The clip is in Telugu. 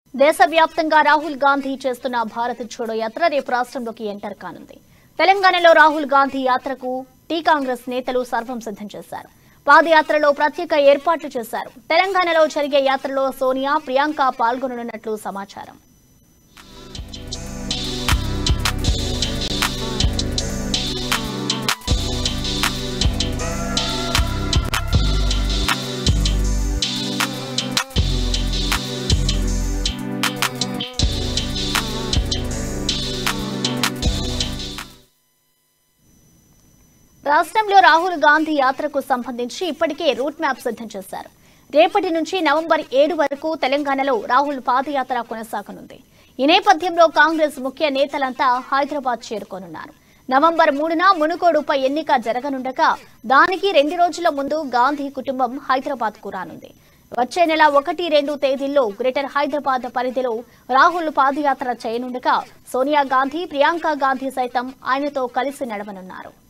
దేశవ్యాప్తంగా రాహుల్ గాంధీ చేస్తున్న భారత్ జోడో యాత్ర రేపు రాష్ట్రంలోకి ఎంటర్ కానుంది తెలంగాణలో రాహుల్ గాంధీ యాత్రకు టీ కాంగ్రెస్ నేతలు సర్వం సిద్ధం చేశారు పాదయాత్రలో ప్రత్యేక ఏర్పాట్లు చేశారు తెలంగాణలో జరిగే యాత్రలో సోనియా ప్రియాంక పాల్గొననున్నట్లు సమాచారం రాష్ట్రంలో రాహుల్ గాంధీ యాత్రకు సంబంధించి ఇప్పటికే రూట్ మ్యాప్ సిద్ధం చేశారు రేపటి నుంచి నవంబర్ ఏడు వరకు తెలంగాణలో రాహుల్ పాదయాత్ర కొనసాగనుంది ఈ నేపథ్యంలో కాంగ్రెస్ ముఖ్య నేతలంతా హైదరాబాద్ చేరుకోనున్నారు నవంబర్ మూడున మునుగోడు ఉప ఎన్నిక జరగనుండగా దానికి రెండు రోజుల ముందు గాంధీ కుటుంబం హైదరాబాద్ కు రానుంది వచ్చే నెల ఒకటి రెండు తేదీల్లో గ్రేటర్ హైదరాబాద్ పరిధిలో రాహుల్ పాదయాత్ర చేయనుండగా సోనియా గాంధీ ప్రియాంక గాంధీ సైతం ఆయనతో కలిసి నడవనున్నారు